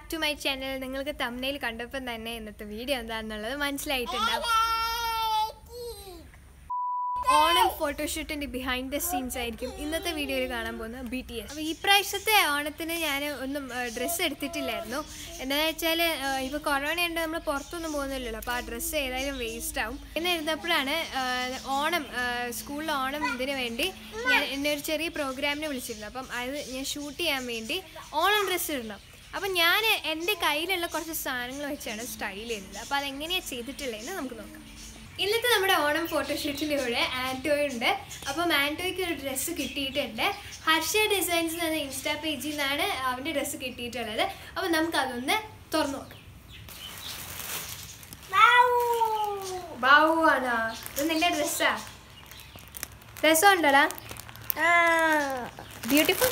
To my channel നിങ്ങൾക്ക് തമ്മനയിൽ കണ്ടപ്പോൾ തന്നെ ഇന്നത്തെ വീഡിയോ എന്താണെന്നുള്ളത് മനസ്സിലായിട്ടുണ്ടാവും ഓണം ഫോട്ടോഷൂട്ടിന്റെ ബിഹൈൻഡ് ദ സീൻസ് ആയിരിക്കും ഇന്നത്തെ വീഡിയോയിൽ കാണാൻ പോകുന്നത് ബി ടി എസ് അപ്പോൾ ഈ പ്രാവശ്യത്തെ ഓണത്തിന് ഞാൻ ഒന്നും ഡ്രസ്സ് എടുത്തിട്ടില്ലായിരുന്നു എന്താണെന്ന് വെച്ചാൽ ഇപ്പോൾ കൊറോണ ഉണ്ട് നമ്മൾ പുറത്തൊന്നും പോകുന്നില്ലല്ലോ അപ്പോൾ ആ ഡ്രസ്സ് ഏതായാലും വേസ്റ്റ് ആവും പിന്നെ ഇരുന്നപ്പോഴാണ് ആ, ഓണം സ്കൂളിൽ ഓണം ഇതിന് വേണ്ടി ഞാൻ എന്നെ ഒരു ചെറിയ പ്രോഗ്രാമിന് വിളിച്ചിരുന്നു അപ്പം അത് ഞാൻ ഷൂട്ട് ചെയ്യാൻ വേണ്ടി ഓണം ഡ്രസ്സ് ഇടണം അപ്പം ഞാൻ എൻ്റെ കയ്യിലുള്ള കുറച്ച് സാധനങ്ങൾ വെച്ചാണ് സ്റ്റൈൽ ചെയ്യുന്നത് അപ്പോൾ അതെങ്ങനെയാണ് ചെയ്തിട്ടുള്ളതെന്ന് നമുക്ക് നോക്കാം ഇന്നത്തെ നമ്മുടെ ഓണം ഫോട്ടോഷൂട്ടിൻ്റെ കൂടെ ആൻറ്റോ ഉണ്ട് അപ്പം ആൻറ്റോയ്ക്ക് ഒരു ഡ്രസ്സ് കിട്ടിയിട്ടുണ്ട് ഹർഷ ഡിസൈൻസ് എന്ന ഇൻസ്റ്റാ പേജിൽ നിന്നാണ് അവൻ്റെ ഡ്രസ്സ് കിട്ടിയിട്ടുള്ളത് അപ്പം നമുക്കതൊന്ന് തുറന്നു നോക്കാം ബാവു ആണോ ഇത് നിന്റെ ഡ്രസ്സാ രസമുണ്ടോടാ beautiful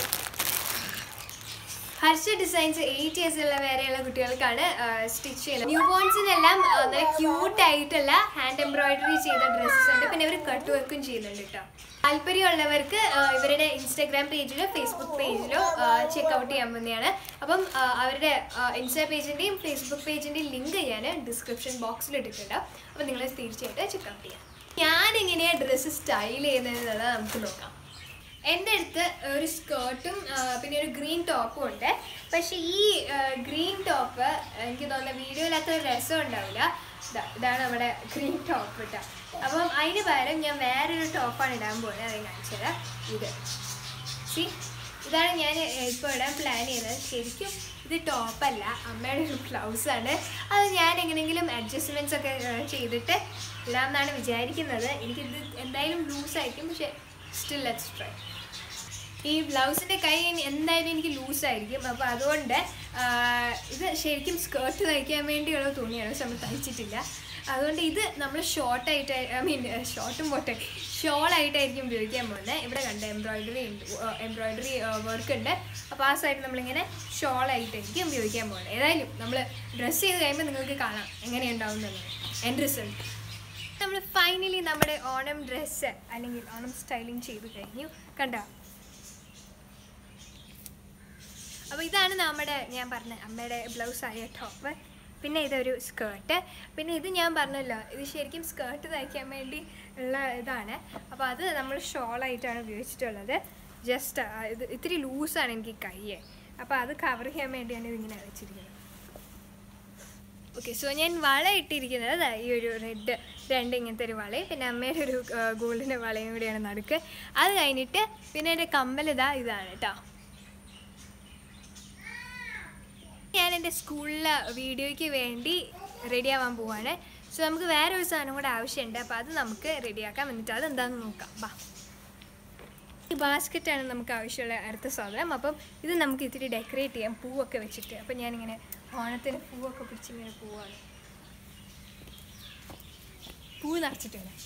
Harsha designs eight years ഉള്ള വരെയുള്ള കുട്ടികൾക്കാണ് സ്റ്റിച്ച് ചെയ്യുന്നത് ന്യൂ ബോൺസിനെല്ലാം ആ, നല്ല ക്യൂട്ട് ആയിട്ടുള്ള ഹാൻഡ് എംബ്രോയിഡറി ചെയ്ത ഡ്രസ്സസ് ഉണ്ട് പിന്നെ ഇവർ കട്ട് വർക്കും ചെയ്യുന്നുണ്ട് കേട്ടോ താല്പര്യമുള്ളവർക്ക് ആ, ഇവരുടെ ഇൻസ്റ്റാഗ്രാം പേജിലോ ഫേസ്ബുക്ക് പേജിലോ ചെക്കൗട്ട് ചെയ്യാൻ പറ്റുന്നതാണ് അപ്പം ആ, അവരുടെ ഇൻസ്റ്റാ പേജിൻ്റെയും ഫേസ്ബുക്ക് പേജിൻ്റെയും ലിങ്ക് ഞാൻ ഡിസ്ക്രിപ്ഷൻ ബോക്സിൽ ഇട്ടിട്ടുണ്ട് അപ്പം നിങ്ങൾ തീർച്ചയായിട്ടും ചെക്കൗട്ട് ചെയ്യാം ഞാൻ എങ്ങനെയാണ് ഡ്രസ്സ് സ്റ്റൈൽ ചെയ്യുന്നത് എന്നുള്ളത് നമുക്ക് നോക്കാം എൻ്റെ അടുത്ത് ഒരു സ്കേർട്ടും പിന്നെ ഒരു ഗ്രീൻ ടോപ്പും ഉണ്ട് പക്ഷേ ഈ ഗ്രീൻ ടോപ്പ് എനിക്ക് തോന്നുന്ന വീഡിയോയിൽ അത്ര രസം ഉണ്ടാവില്ല ദാ, ഇതാണ് നമ്മുടെ ഗ്രീൻ ടോപ്പ് കേട്ടോ അപ്പം അതിന് പകരം ഞാൻ വേറൊരു ടോപ്പാണ് ഇടാൻ പോകുന്നത് അത് കാണിച്ചു തരാം ഇത് സി ഇതാണ് ഞാൻ ഇപ്പോൾ ഇടാൻ പ്ലാൻ ചെയ്യുന്നത് ശരിക്കും ഇത് ടോപ്പല്ല അമ്മയുടെ ഒരു ബ്ലൗസാണ് അത് ഞാൻ എങ്ങനെയെങ്കിലും അഡ്ജസ്റ്റ്മെൻറ്റ്സ് ഒക്കെ ഏഹ്, ചെയ്തിട്ട് ഇടാമെന്നാണ് വിചാരിക്കുന്നത് എനിക്കിത് എന്തായാലും ലൂസായിരിക്കും പക്ഷേ സ്റ്റിൽ ലെറ്റ്സ് ട്രൈ ഈ ബ്ലൗസിൻ്റെ കൈ ഇനി എന്തായാലും എനിക്ക് ലൂസായിരിക്കും അപ്പോൾ അതുകൊണ്ട് ആ, ഇത് ശരിക്കും സ്കേർട്ട് തയ്ക്കാൻ വേണ്ടിയുള്ള തുണിയാണ് പക്ഷെ നമ്മൾ തയ്ച്ചിട്ടില്ല അതുകൊണ്ട് ഇത് നമ്മൾ ഷോർട്ടായിട്ട് ഐ മീൻ ഷോർട്ടും പോട്ടെ ഷോളായിട്ടായിരിക്കും ഉപയോഗിക്കാൻ പോകുന്നത് ഇവിടെ കണ്ട എംബ്രോയിഡറി ഉണ്ട് എംബ്രോയിഡറി വർക്ക് ഉണ്ട് അപ്പോൾ ആ സൈഡ് നമ്മളിങ്ങനെ ഷോളായിട്ടായിരിക്കും ഉപയോഗിക്കാൻ പോകുന്നത് ഏതായാലും നമ്മൾ ഡ്രസ്സ് ചെയ്ത് കഴിയുമ്പോൾ നിങ്ങൾക്ക് കാണാം എങ്ങനെയുണ്ടാവുന്നത് എൻഡ് റിസൾട്ട് നമ്മൾ ഫൈനലി നമ്മുടെ ഓണം ഡ്രസ്സ് അല്ലെങ്കിൽ ഓണം സ്റ്റൈലിംഗ് ചെയ്ത് കഴിഞ്ഞു കണ്ടോ അപ്പോൾ ഇതാണ് നമ്മുടെ ഞാൻ പറഞ്ഞ അമ്മയുടെ ബ്ലൗസായ ടോപ്പ് പിന്നെ ഇതൊരു സ്കേർട്ട് പിന്നെ ഇത് ഞാൻ പറഞ്ഞല്ലോ ഇത് ശരിക്കും സ്കേർട്ട് തയ്ക്കാൻ വേണ്ടി ഉള്ള ഇതാണ് അപ്പോൾ അത് നമ്മൾ ഷോളായിട്ടാണ് ഉപയോഗിച്ചിട്ടുള്ളത് ജസ്റ്റ് ഇത് ഇത്തിരി ലൂസാണ് എനിക്ക് കയ്യ് അപ്പോൾ അത് കവർ ചെയ്യാൻ വേണ്ടിയാണ് ഇതിങ്ങനെ വെച്ചിരിക്കുന്നത് ഓക്കെ സോ ഞാൻ വള ഇട്ടിരിക്കുന്നത് ദാ ഈ ഒരു റെഡ് രണ്ട് ഇങ്ങനത്തെ ഒരു വളയും പിന്നെ അമ്മയുടെ ഒരു ഗോൾഡിൻ്റെ വളയും കൂടിയാണ് നടുക്ക് അത് കഴിഞ്ഞിട്ട് പിന്നെ എൻ്റെ കമ്മൽ ഇതാ ഇതാണ് കേട്ടോ ഞാൻ എൻ്റെ സ്കൂളിലെ വീഡിയോയ്ക്ക് വേണ്ടി റെഡി ആവാൻ പോവാണ് സോ നമുക്ക് വേറെ ഒരു സാധനം കൂടെ ആവശ്യമുണ്ട് അപ്പോൾ അത് നമുക്ക് റെഡിയാക്കാം എന്നിട്ട് അതെന്താണെന്ന് നോക്കാം ബാ ഈ ബാസ്ക്കറ്റാണ് നമുക്ക് ആവശ്യമുള്ള അടുത്ത സാധനം അപ്പം ഇത് നമുക്ക് ഇത്തിരി ഡെക്കറേറ്റ് ചെയ്യാം പൂവൊക്കെ വെച്ചിട്ട് അപ്പം ഞാനിങ്ങനെ ഓണത്തിന് പൂവൊക്കെ പിടിച്ചിങ്ങനെ പോവാണ് പൂ നിറച്ചിട്ട് വരാം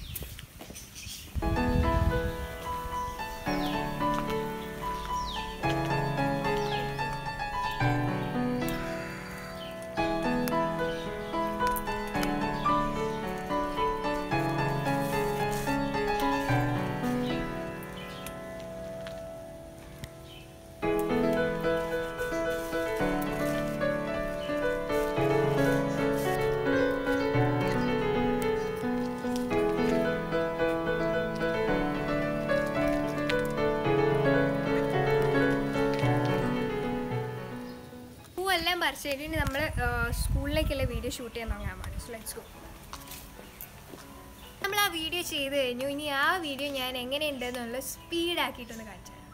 പൂവെല്ലാം പറിച്ചു കഴിഞ്ഞ് നമ്മൾ സ്കൂളിലേക്കുള്ള വീഡിയോ ഷൂട്ട് ചെയ്യാൻ തുടങ്ങാൻ പാടില്ല സോ ലെറ്റ്സ് ഗോ നമ്മൾ ആ വീഡിയോ ചെയ്ത് കഴിഞ്ഞു ഇനി ആ വീഡിയോ ഞാൻ എങ്ങനെയുണ്ട് എന്നുള്ളത് സ്പീഡാക്കിയിട്ടൊന്ന് കാണിച്ചു തരാം.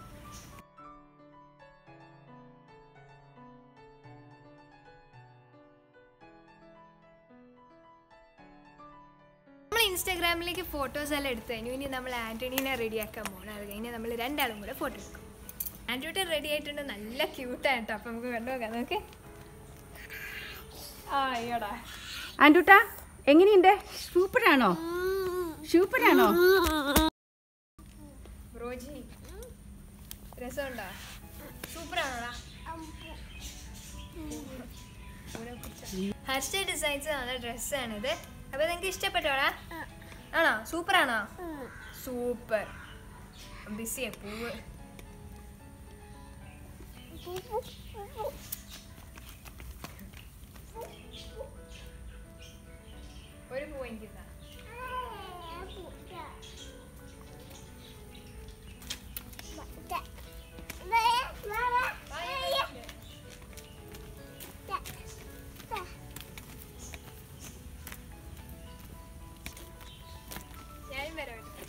നമ്മൾ ഇൻസ്റ്റാഗ്രാമിലേക്ക് ഫോട്ടോസ് എല്ലാം എടുത്തു കഴിഞ്ഞു ഇനി നമ്മൾ ആൻ്റണീനെ റെഡിയാക്കാൻ പോകണം അത് കഴിഞ്ഞ് നമ്മൾ രണ്ടാളും കൂടെ ഫോട്ടോ എടുക്കും ആൻറ്റൂട്ടൻ റെഡി ആയിട്ടുണ്ട് നല്ല ക്യൂട്ടാണ് കേട്ടോ അപ്പം നമുക്ക് കണ്ടു നോക്കാം നോക്ക് ആ അയ്യോടാ ആൻറ്റൂട്ടാ എങ്ങനെയുണ്ട് സൂപ്പറാണോ സൂപ്പറാണോ ബ്രോജി രസമുണ്ടോ സൂപ്പറാണോടാ ഹർഷ ഡിസൈൻസ് നല്ല ഡ്രസ്സാണിത് അപ്പോൾ നിങ്ങൾക്ക് ഇഷ്ടപ്പെട്ടോടാ ആണോ സൂപ്പറാണോ സൂപ്പർ ബിസിയാ പൂവ് ഒരു പൂ എനിക്ക് താ. ഞാനും വരാം ഒരു.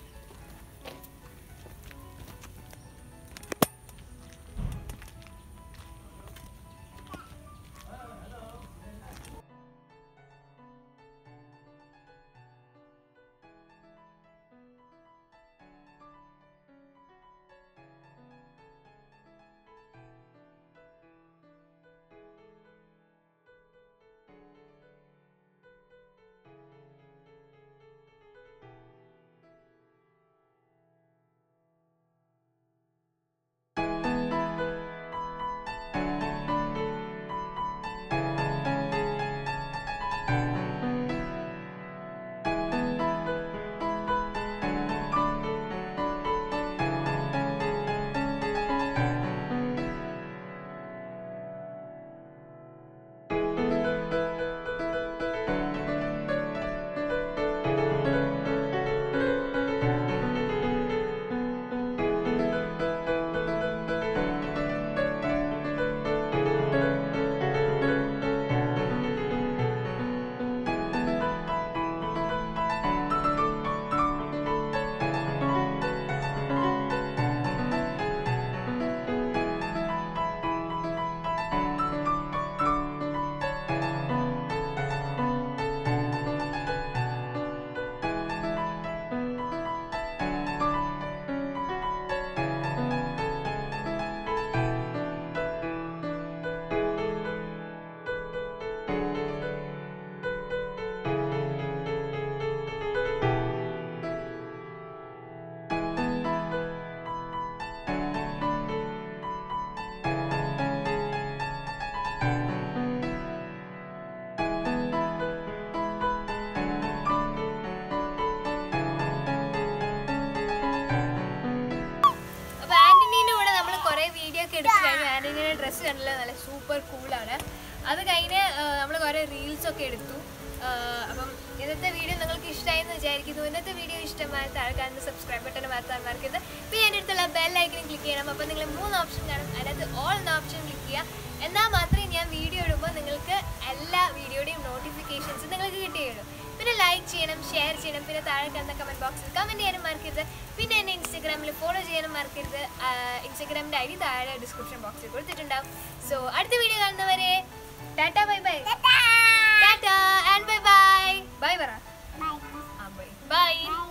അപ്പൊ ആന്റണീന്റെ കൂടെ നമ്മൾ കുറെ വീഡിയോ ഒക്കെ എടുത്തു കഴിഞ്ഞു ആന്റണീന്റെ ഡ്രസ്സ് കണ്ടല്ലോ നല്ല സൂപ്പർ കൂളാണ് അത് കഴിഞ്ഞ് നമ്മൾ കുറെ റീൽസ് ഒക്കെ എടുത്തു ആ, അപ്പം ഇന്നത്തെ വീഡിയോ നിങ്ങൾക്ക് ഇഷ്ടമായി എന്ന് വിചാരിക്കുന്നു ഇന്നത്തെ വീഡിയോ ഇഷ്ടമായ താഴെ സബ്സ്ക്രൈബ് ബട്ടൺ മാറ്റാൻ മറക്കരുത് പിന്നെ എൻ്റെ അടുത്തുള്ള ബെൽ ഐക്കനും ക്ലിക്ക് ചെയ്യണം അപ്പം നിങ്ങൾ മൂന്ന് ഓപ്ഷൻ കാണും അതിനകത്ത് ഓൾ എന്ന ഓപ്ഷൻ ക്ലിക്ക് ചെയ്യുക എന്നാൽ മാത്രമേ ഞാൻ വീഡിയോ ഇടുമ്പോൾ നിങ്ങൾക്ക് എല്ലാ വീഡിയോയുടെയും നോട്ടിഫിക്കേഷൻസ് നിങ്ങൾക്ക് കിട്ടുകയുള്ളൂ പിന്നെ ലൈക്ക് ചെയ്യണം ഷെയർ ചെയ്യണം പിന്നെ താഴെ കാണുന്ന കമന്റ് ബോക്സിൽ കമന്റ് ചെയ്യാനും മറക്കരുത് പിന്നെ എന്നെ ഇൻസ്റ്റാഗ്രാമിൽ ഫോളോ ചെയ്യാനും മറക്കരുത് ഇൻസ്റ്റാഗ്രാമിന്റെ ഐ ഡി താഴെ ഡിസ്ക്രിപ്ഷൻ ബോക്സിൽ കൊടുത്തിട്ടുണ്ടാവും സോ അടുത്ത വീഡിയോ കാണുന്നവരെ tata bye bye tata and bye bye bye പറ ബൈ ബൈ